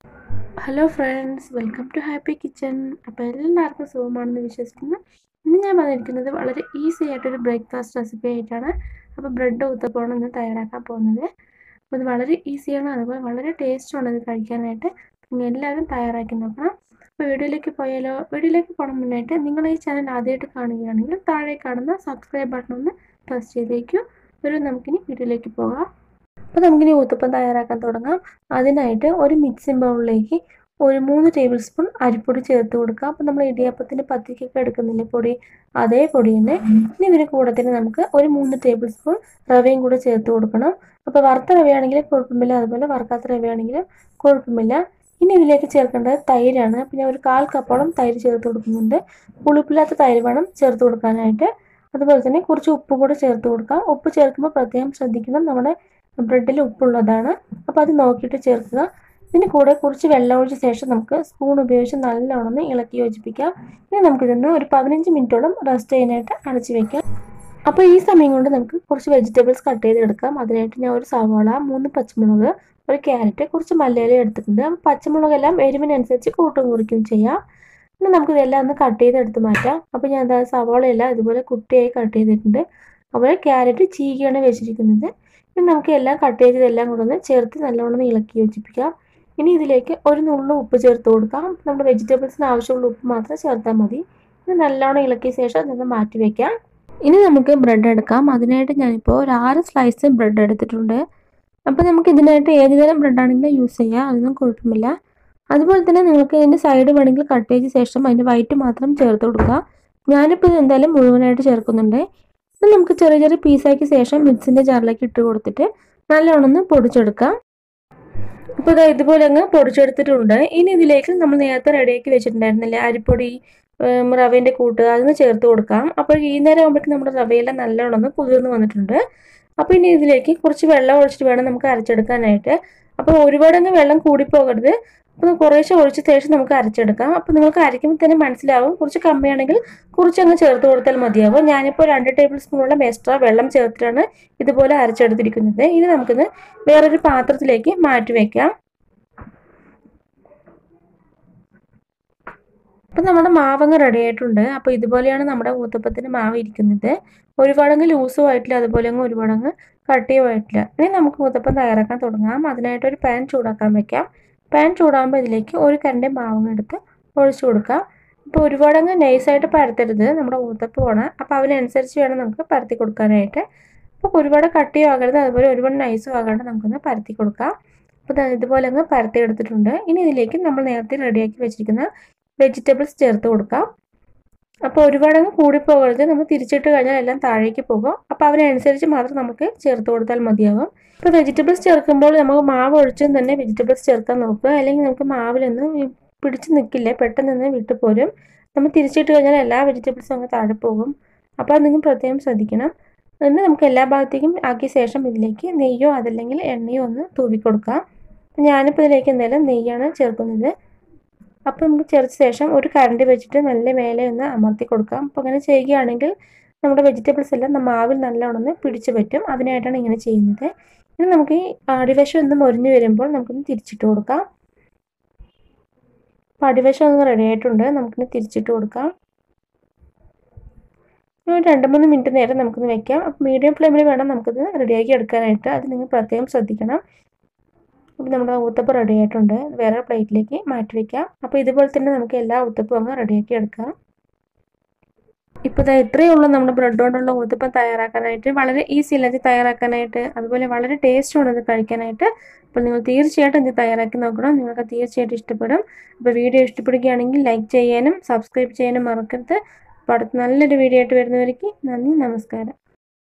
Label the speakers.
Speaker 1: hello friends welcome to Happy Kitchen അപ്പോൾ എല്ലാവർക്കും സുഖമാണെന്ന് വിശ്വസിക്കുന്നു ഇന്ന് ഞാൻ വന്നിരിക്കുന്നത് വളരെ ഈസി ആയിട്ടൊരു ബ്രേക്ക്ഫാസ്റ്റ് റെസിപ്പി ആയിട്ടാണ് അപ്പോൾ ബ്രെഡ് ഊത്തപ്പമാണ് ഇന്ന് തയ്യാറാക്കാൻ പോകുന്നത് അപ്പോൾ ഇത് വളരെ ഈസിയാണ് അതുപോലെ വളരെ ടേസ്റ്റുമാണ് ഇത് കഴിക്കാനായിട്ട് നിങ്ങൾ എല്ലാവരും തയ്യാറാക്കി നോക്കണം അപ്പോൾ വീഡിയോയിലേക്ക് പോയാലോ വീഡിയോയിലേക്ക് പോകണം മുന്നായിട്ട് നിങ്ങൾ ഈ ചാനൽ ആദ്യമായിട്ട് കാണുകയാണെങ്കിൽ താഴെ കാണുന്ന സബ്സ്ക്രൈബ് ബട്ടൺ ഒന്ന് പ്രസ് ചെയ്തേക്കൂ ഒരു നമുക്കിനി വീഡിയോയിലേക്ക് പോകാം അപ്പോൾ നമുക്കിനി ഊത്തപ്പം തയ്യാറാക്കാൻ തുടങ്ങാം അതിനായിട്ട് ഒരു മിക്സിംഗ് ബൗളിലേക്ക് ഒരു മൂന്ന് ടേബിൾ സ്പൂൺ അരിപ്പൊടി ചേർത്ത് കൊടുക്കാം അപ്പോൾ നമ്മൾ ഇടിയപ്പത്തിന് പത്തിക്കൊക്കെ എടുക്കുന്നില്ലേ പൊടി അതേ പൊടി തന്നെ ഇനി ഇതിന് കൂടെ തന്നെ നമുക്ക് ഒരു മൂന്ന് ടേബിൾ സ്പൂൺ റവയും കൂടെ ചേർത്ത് കൊടുക്കണം അപ്പോൾ വറുത്ത റവയാണെങ്കിൽ കുഴപ്പമില്ല അതുപോലെ വറുക്കാത്ത റവയാണെങ്കിലും കുഴപ്പമില്ല ഇനി ഇതിലേക്ക് ചേർക്കേണ്ടത് തൈരാണ് അപ്പോൾ ഞാൻ ഒരു കാൽ കപ്പോളം തൈര് ചേർത്ത് കൊടുക്കുന്നുണ്ട് പുളിപ്പില്ലാത്ത തൈര് വേണം ചേർത്ത് കൊടുക്കാനായിട്ട് അതുപോലെ തന്നെ കുറച്ച് ഉപ്പ് കൂടെ ചേർത്ത് കൊടുക്കാം ഉപ്പ് ചേർക്കുമ്പോൾ പ്രത്യേകം ശ്രദ്ധിക്കണം നമ്മുടെ ബ്രെഡിൽ ഉപ്പുള്ളതാണ് അപ്പോൾ അത് നോക്കിയിട്ട് ചേർക്കുക ഇതിന് കൂടെ കുറച്ച് വെള്ളം ഒഴിച്ച ശേഷം നമുക്ക് സ്പൂൺ ഉപയോഗിച്ച് നല്ലോണം ഒന്ന് ഇളക്കി യോജിപ്പിക്കാം ഇനി നമുക്കിതൊന്ന് ഒരു പതിനഞ്ച് മിനിറ്റോളം റെസ്റ്റ് ചെയ്യാനായിട്ട് അടച്ചു വെക്കാം അപ്പോൾ ഈ സമയം കൊണ്ട് നമുക്ക് കുറച്ച് വെജിറ്റബിൾസ് കട്ട് ചെയ്തെടുക്കാം അതിനായിട്ട് ഞാൻ ഒരു സവാള മൂന്ന് പച്ചമുളക് ഒരു ക്യാരറ്റ് കുറച്ച് മല്ലിയില എടുത്തിട്ടുണ്ട് അപ്പോൾ പച്ചമുളകെല്ലാം എരിവിനനുസരിച്ച് കൂട്ടും കുറിക്കും ചെയ്യാം ഇനി നമുക്കിതെല്ലാം ഒന്ന് കട്ട് ചെയ്തെടുത്ത് മാറ്റാം അപ്പോൾ ഞാൻ എന്താ സവാളയെല്ലാം ഇതുപോലെ കുട്ടിയായി കട്ട് ചെയ്തിട്ടുണ്ട് അതുപോലെ ക്യാരറ്റ് ചീകിയാണ് വെച്ചിരിക്കുന്നത് ഇനി നമുക്ക് എല്ലാം കട്ട് ചെയ്തതെല്ലാം കൂടെ ഒന്ന് ചേർത്ത് നല്ലോണം ഇളക്കി യോജിപ്പിക്കാം ഇനി ഇതിലേക്ക് ഒരു നുള്ളു ഉപ്പ് ചേർത്ത് കൊടുക്കാം നമ്മുടെ വെജിറ്റബിൾസിന് ആവശ്യമുള്ള ഉപ്പ് മാത്രം ചേർത്താൽ മതി ഇത് നല്ലോണം ഇളക്കിയ ശേഷം നിന്ന് മാറ്റി വെക്കാം ഇനി നമുക്ക് ബ്രെഡ് എടുക്കാം അതിനായിട്ട് ഞാനിപ്പോൾ ഒരു ആറ് സ്ലൈസ് ബ്രെഡ് എടുത്തിട്ടുണ്ട് അപ്പോൾ നമുക്ക് ഇതിനായിട്ട് ഏത് തരം ബ്രെഡാണെങ്കിലും യൂസ് ചെയ്യാം അതൊന്നും കുഴപ്പമില്ല അതുപോലെ തന്നെ നിങ്ങൾക്ക് ഇതിൻ്റെ സൈഡ് വേണമെങ്കിൽ കട്ട് ചെയ്ത ശേഷം അതിൻ്റെ വൈറ്റ് മാത്രം ചേർത്ത് കൊടുക്കുക ഞാനിപ്പോൾ ഇത് എന്തായാലും മുഴുവനായിട്ട് ചേർക്കുന്നുണ്ട് ഇത് നമുക്ക് ചെറിയ ചെറിയ പീസാക്കിയ ശേഷം മിക്സിൻ്റെ ജാറിലേക്ക് ഇട്ട് കൊടുത്തിട്ട് നല്ലോണം ഒന്ന് പൊടിച്ചെടുക്കാം ഇപ്പോൾ ഇതാ ഇതുപോലെ അങ്ങ് പൊടിച്ചെടുത്തിട്ടുണ്ട് ഇനി ഇതിലേക്ക് നമ്മൾ നേരത്തെ റെഡിയാക്കി വെച്ചിട്ടുണ്ടായിരുന്നില്ലേ അരിപ്പൊടി റവേൻ്റെ കൂട്ട് അതൊന്ന് ചേർത്ത് കൊടുക്കാം അപ്പോൾ ഈ നേരം ആകുമ്പോഴേക്കും നമ്മുടെ റവയെല്ലാം നല്ലോണം ഒന്ന് കുതിർന്ന് വന്നിട്ടുണ്ട് അപ്പോൾ ഇനി ഇതിലേക്ക് കുറച്ച് വെള്ളം ഒഴിച്ചിട്ട് വേണം നമുക്ക് അരച്ചെടുക്കാനായിട്ട് അപ്പോൾ ഒരുപാടങ്ങ് വെള്ളം കൂടിപ്പോകരുത് അപ്പോൾ കുറേശ്ശെ ഒഴിച്ച ശേഷം നമുക്ക് അരച്ചെടുക്കാം അപ്പോൾ നിങ്ങൾക്ക് അരയ്ക്കുമ്പോൾ തന്നെ മനസ്സിലാവും കുറച്ച് കമ്മിയാണെങ്കിൽ കുറച്ച് അങ്ങ് ചേർത്ത് കൊടുത്താൽ മതിയാവും ഞാനിപ്പോൾ രണ്ട് ടേബിൾ സ്പൂണോളം എക്സ്ട്രാ വെള്ളം ചേർത്തിട്ടാണ് ഇതുപോലെ അരച്ചെടുത്തിരിക്കുന്നത് ഇനി നമുക്കിത് വേറൊരു പാത്രത്തിലേക്ക് മാറ്റി വയ്ക്കാം അപ്പം നമ്മുടെ മാവങ്ങ് റെഡി ആയിട്ടുണ്ട് അപ്പോൾ ഇതുപോലെയാണ് നമ്മുടെ ഊത്തപ്പത്തിന് മാവ് ഇരിക്കുന്നത് ഒരുപാടങ്ങ് ലൂസും ആയിട്ടില്ല അതുപോലെ അങ്ങ് ഒരുപാടങ്ങ് കട്ടിയും ആയിട്ടില്ല ഇനി നമുക്ക് ഊത്തപ്പം തയ്യാറാക്കാൻ തുടങ്ങാം അതിനായിട്ട് ഒരു പാൻ ചൂടാക്കാൻ വെക്കാം പാൻ ചൂടാകുമ്പോൾ ഇതിലേക്ക് ഒരു കരണ്ടി മാവങ്ങ് എടുത്ത് ഒഴിച്ചു കൊടുക്കാം ഇപ്പോൾ ഒരുപാടങ്ങ് നൈസായിട്ട് പരത്തരുത് നമ്മുടെ ഊത്തപ്പമാണ് അപ്പോൾ അതിനനുസരിച്ച് വേണം നമുക്ക് പരത്തി കൊടുക്കാനായിട്ട് അപ്പോൾ ഒരുപാട് കട്ടിയും ആകരുത് അതുപോലെ ഒരുപാട് നൈസും ആകാണ്ട് നമുക്കൊന്ന് പരത്തി കൊടുക്കാം അപ്പോൾ ഇതുപോലെ അങ്ങ് പരത്തി എടുത്തിട്ടുണ്ട് ഇനി ഇതിലേക്ക് നമ്മൾ നേരത്തെ റെഡിയാക്കി വെച്ചിരിക്കുന്ന വെജിറ്റബിൾസ് ചേർത്ത് കൊടുക്കാം അപ്പോൾ ഒരുപാടങ്ങ് കൂടിപ്പോകരുത് നമ്മൾ തിരിച്ചിട്ട് കഴിഞ്ഞാൽ എല്ലാം താഴേക്ക് പോകും അപ്പോൾ അതിനനുസരിച്ച് മാത്രം നമുക്ക് ചേർത്ത് കൊടുത്താൽ മതിയാകും ഇപ്പോൾ വെജിറ്റബിൾസ് ചേർക്കുമ്പോൾ നമുക്ക് മാവ് ഒഴിച്ചും തന്നെ വെജിറ്റബിൾസ് ചേർക്കാൻ നോക്കുക അല്ലെങ്കിൽ നമുക്ക് മാവിലൊന്നും പിടിച്ച് നിൽക്കില്ല പെട്ടെന്ന് തന്നെ വിട്ടുപോരും നമ്മൾ തിരിച്ചിട്ട് കഴിഞ്ഞാൽ എല്ലാ വെജിറ്റബിൾസും അങ്ങ് താഴെ പോകും അപ്പോൾ അത് നിങ്ങൾ പ്രത്യേകം ശ്രദ്ധിക്കണം എന്നിട്ട് നമുക്ക് എല്ലാ ഭാഗത്തേക്കും ആക്കിയ ശേഷം ഇതിലേക്ക് നെയ്യോ അതല്ലെങ്കിൽ എണ്ണയോ ഒന്ന് തൂവി കൊടുക്കാം ഞാനിപ്പോൾ ഇതിലേക്ക് എന്തായാലും നെയ്യാണ് ചേർക്കുന്നത് അപ്പോൾ നമുക്ക് ചേർത്ത ശേഷം ഒരു കരണ്ടി വെച്ചിട്ട് നല്ല മേലെ ഒന്ന് അമർത്തി കൊടുക്കാം അപ്പോൾ അങ്ങനെ ചെയ്യുകയാണെങ്കിൽ നമ്മുടെ വെജിറ്റബിൾസ് എല്ലാം മാവിൽ നല്ലോണം ഒന്ന് പിടിച്ചു പറ്റും അതിനായിട്ടാണ് ഇങ്ങനെ ചെയ്യുന്നത് ഇനി നമുക്ക് ഈ അടിവശം ഒന്ന് മൊരിഞ്ഞ് വരുമ്പോൾ നമുക്കൊന്ന് തിരിച്ചിട്ട് കൊടുക്കാം അപ്പോൾ അടിവശം ഒന്ന് റെഡി ആയിട്ടുണ്ട് നമുക്കിന്ന് തിരിച്ചിട്ട് കൊടുക്കാം ഒരു രണ്ട് മൂന്ന് മിനിറ്റ് നേരം നമുക്കൊന്ന് വെക്കാം അപ്പോൾ മീഡിയം ഫ്ലെയിമിൽ വേണം നമുക്കിത് റെഡിയാക്കി എടുക്കാനായിട്ട് അത് നിങ്ങൾ പ്രത്യേകം ശ്രദ്ധിക്കണം അപ്പോൾ നമ്മുടെ ഊത്തപ്പം റെഡി ആയിട്ടുണ്ട് വേറെ പ്ലേറ്റിലേക്ക് മാറ്റി വയ്ക്കാം അപ്പോൾ ഇതുപോലെ തന്നെ നമുക്ക് എല്ലാ ഊത്തപ്പവും അങ്ങ് റെഡിയാക്കി എടുക്കാം ഇപ്പോൾ ഇതാ ഇത്രയേ ഉള്ളൂ നമ്മുടെ ബ്രെഡ് കൊണ്ടുള്ള ഊത്തപ്പം തയ്യാറാക്കാനായിട്ട് വളരെ ഈസി അല്ല ഇത് തയ്യാറാക്കാനായിട്ട് അതുപോലെ വളരെ ടേസ്റ്റുമാണ് ഇത് കഴിക്കാനായിട്ട് അപ്പോൾ നിങ്ങൾ തീർച്ചയായിട്ടും ഇത് തയ്യാറാക്കി നോക്കണം നിങ്ങൾക്ക് തീർച്ചയായിട്ടും ഇഷ്ടപ്പെടും അപ്പോൾ വീഡിയോ ഇഷ്ടപ്പെടുകയാണെങ്കിൽ ലൈക്ക് ചെയ്യാനും സബ്സ്ക്രൈബ് ചെയ്യാനും മറക്കരുത് അപ്പോൾ അടുത്ത നല്ലൊരു വീഡിയോ ആയിട്ട് വരുന്നവർക്ക് നന്ദി നമസ്കാരം